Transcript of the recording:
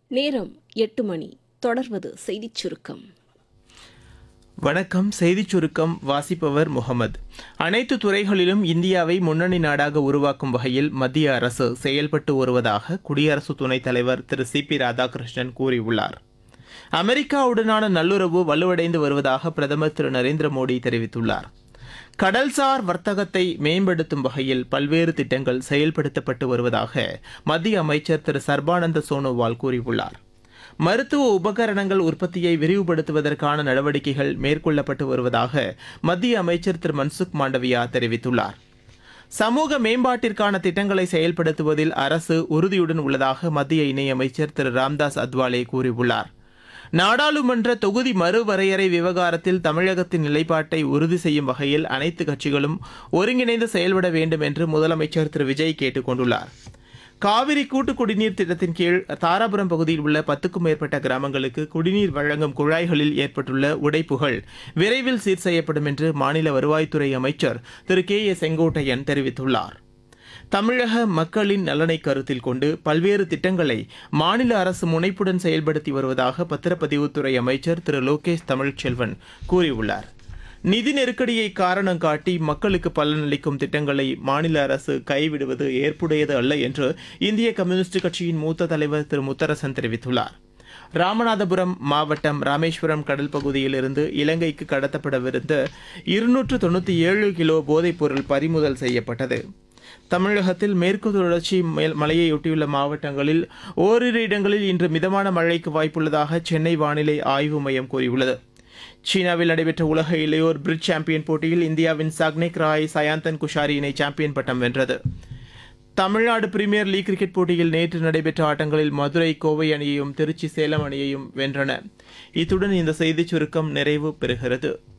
நேரம் எட்டு மணி தொடர்வது செய்திச் சுருக்கம் வணக்கம் செய்திச் சுருக்கம் வாசிப்பவர் முகமது அனைத்து துறைகளிலும் இந்தியாவை முன்னணி நாடாக உருவாக்கும் வகையில் மத்திய அரசு செயல்பட்டு வருவதாக குடியரசு துணைத் தலைவர் திரு சி பி ராதாகிருஷ்ணன் கூறியுள்ளார் அமெரிக்காவுடனான நல்லுறவு வலுவடைந்து வருவதாக பிரதமர் திரு நரேந்திர மோடி தெரிவித்துள்ளார் கடல்சார் வர்த்தகத்தை மேம்படுத்தும் வகையில் பல்வேறு திட்டங்கள் செயல்படுத்தப்பட்டு வருவதாக மத்திய அமைச்சர் திரு சர்பானந்த சோனோவால் கூறியுள்ளார் மருத்துவ உபகரணங்கள் உற்பத்தியை விரிவுபடுத்துவதற்கான நடவடிக்கைகள் மேற்கொள்ளப்பட்டு வருவதாக மத்திய அமைச்சர் திரு மன்சுக் மாண்டவியா தெரிவித்துள்ளார் சமூக மேம்பாட்டிற்கான திட்டங்களை செயல்படுத்துவதில் அரசு உறுதியுடன் உள்ளதாக மத்திய இணையமைச்சர் திரு ராம்தாஸ் அத்வாலே கூறியுள்ளார் நாடாளுமன்ற தொகுதி மறுவரையறை விவகாரத்தில் தமிழகத்தின் நிலைப்பாட்டை உறுதி செய்யும் வகையில் அனைத்து கட்சிகளும் ஒருங்கிணைந்து செயல்பட வேண்டும் என்று முதலமைச்சர் திரு விஜய் கேட்டுக் கொண்டுள்ளார் காவிரி கூட்டு குடிநீர் திட்டத்தின் கீழ் தாராபுரம் பகுதியில் உள்ள பத்துக்கும் மேற்பட்ட கிராமங்களுக்கு குடிநீர் வழங்கும் குழாய்களில் ஏற்பட்டுள்ள உடைப்புகள் விரைவில் சீர் செய்யப்படும் என்று மாநில வருவாய்த்துறை அமைச்சர் திரு கே ஏ செங்கோட்டையன் தெரிவித்துள்ளார் தமிழக மக்களின் நலனை கருத்தில் கொண்டு பல்வேறு திட்டங்களை மாநில அரசு முனைப்புடன் செயல்படுத்தி வருவதாக பத்திரப்பதிவுத்துறை அமைச்சர் திரு லோகேஷ் தமிழ்ச்செல்வன் கூறியுள்ளார் நிதி நெருக்கடியை காரணம் காட்டி மக்களுக்கு பலனளிக்கும் திட்டங்களை மாநில அரசு கைவிடுவது ஏற்புடையது அல்ல என்று இந்திய கம்யூனிஸ்ட் கட்சியின் மூத்த தலைவர் திரு முத்தரசன் தெரிவித்துள்ளார் ராமநாதபுரம் மாவட்டம் ராமேஸ்வரம் கடல் பகுதியில் இருந்து இலங்கைக்கு கடத்தப்படவிருந்த இருநூற்று தொண்ணூற்றி ஏழு கிலோ போதைப்பொருள் பறிமுதல் செய்யப்பட்டது தமிழகத்தில் மேற்கு தொடர்ச்சி மலையையொட்டியுள்ள மாவட்டங்களில் ஓரிரு இடங்களில் இன்று மிதமான மழைக்கு வாய்ப்புள்ளதாக சென்னை வானிலை ஆய்வு மையம் கூறியுள்ளது சீனாவில் நடைபெற்ற உலக இளையோர் பிரிட்ஜ் சாம்பியன் போட்டியில் இந்தியாவின் சக்னிக் ராய் சயாந்தன் குஷாரி இணை சாம்பியன் பட்டம் வென்றது தமிழ்நாடு பிரீமியர் லீக் கிரிக்கெட் போட்டியில் நேற்று நடைபெற்ற ஆட்டங்களில் மதுரை கோவை அணியையும் திருச்சி சேலம் அணியையும் வென்றன இத்துடன் இந்த செய்திச் சுருக்கம் நிறைவு பெறுகிறது